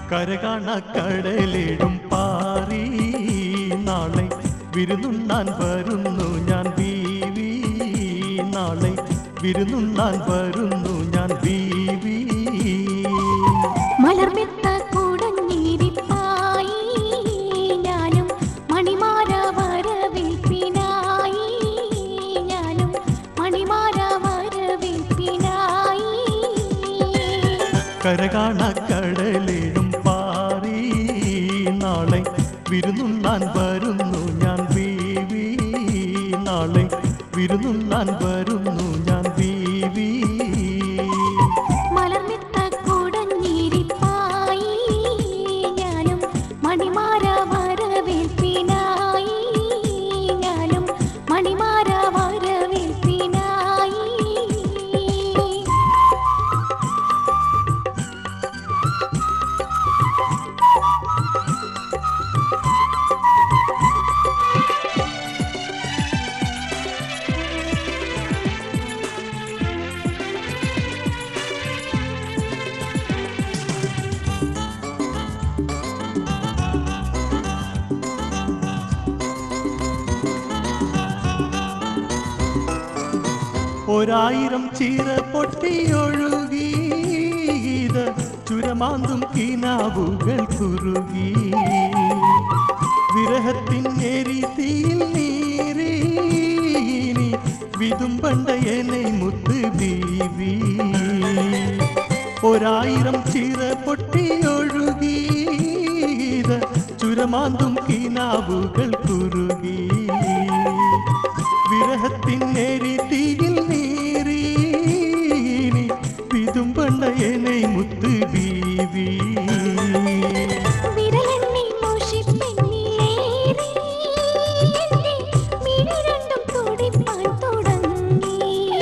കരകാണ കടലിടും പാറി നാളെ വിരുന്നുണ്ണാൻ വരുന്നു ഞാൻ ബീവി നാളെ വിരുന്നുണ്ണാൻ വരുന്നു ഞാൻ ബീവി മലർമെത്ത കുടഞ്ഞിരിപ്പായി ഞാനും മണിമാര വരവേൽപ്പിനായി ഞാനും മണിമാര വരവേൽപ്പിനായി കരകാണ കടലിടും പാറി നാളെ വിരുന്നുണ്ണാൻ വരുന്നു ഞാൻ ബീവി നാളെ വിരുന്നുണ്ണാൻ വരുന്നു ഞാൻ ബീവി മലർമെത്ത കുടഞ്ഞിരിപ്പായി ഞാനും മണിമാര വരവേൽപ്പിനായി ഞാനും മണിമാര വരവേൽപ്പിനായി ഒരായിരം ചീര പൊട്ടിയൊഴുകി ഇത് ചുരമാന്തും കിനാവുകൾ കുറുകി വിരഹത്തിൻ എരിതീയിൽ നീറി ഇനി വിതുമ്പണ്ട എന്നെ മുത്ത് ബീവി ഒരായിരം ചീര പൊട്ടിയൊഴുകി ഇത് ചുരമാന്തും കിനാവുകൾ കുറുകി വിരഹത്തിൻ എരിതീയിൽ നീറി ഇനി വിതുമ്പണ്ട എന്നെ മുത്ത് ബീവി വിരലെണ്ണി മോഷിപ്പെണ്ണിലേറി എന്റെ മിഴി രണ്ടും തുടിപ്പാൻ തുടങ്ങി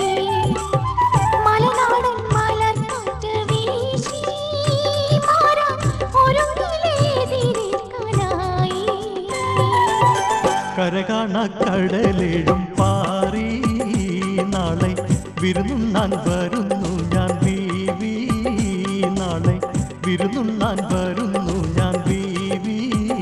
മലനാടൻ മലർക്കാറ്റ് വീശി മാറാൻ ഒരുങ്ങിലേതിരേൽക്കാനായി കരകാണ കടലിടും പാറി നാളെ വിരുന്നുണ്ണാൻ വരുന്നു ഞാൻ ബീവി നാളെ വിരുന്നുണ്ണാൻ വരുന്നു ഞാൻ ബീവി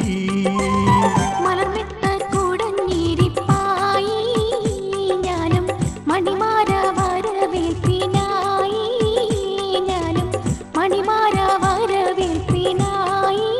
മലർമെത്ത കുടഞ്ഞിരിപ്പായി ഞാനും മണിമാര വരവേൽപ്പിനായി ഞാനും മണിമാര വരവേൽപ്പിനായി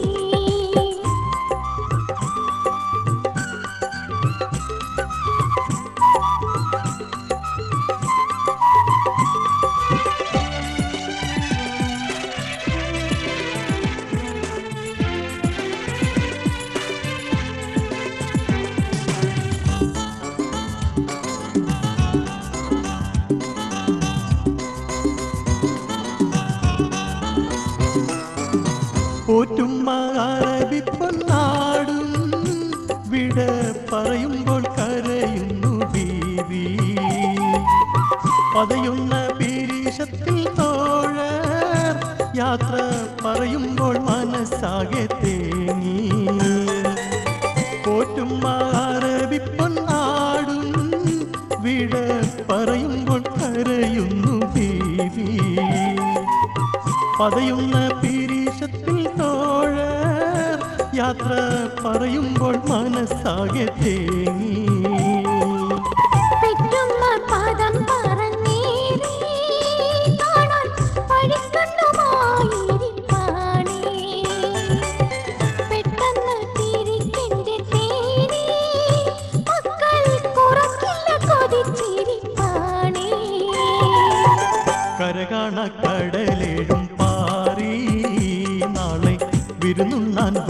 പോറ്റുമ്മ അറബി പൊന്നാടും വിട പറയുമ്പോൾ കരയുന്നു ബീവി പതയുന്ന പീരീഷത്തിൽ തോഴ യാത്ര പറയുമ്പോൾ മനസ്സാകെ തേങ്ങി പോറ്റുമ്മ അറബി പൊന്നാടും വിട പറയുമ്പോൾ കരയുന്നു ബീവി പതയുന്ന പീരീഷത്തിൽ തോഴ യാത്ര പറയുമ്പോൾ മനസ്സാകെ തേങ്ങി പെറ്റുമ്മ പദം പറഞ്ഞേറി കാണാൻ വഴിക്കണ്ണുമായിരിപ്പാണേ. പെട്ടെന്ന് തിരിക്കെന്റെ തേനേ, മക്കൾ കുറക്കില്ല കൊതിച്ചിരിപ്പാണേ. കരകാണ കടലിടും പാറി നാളെ വിരുന്നുണ്ണാൻ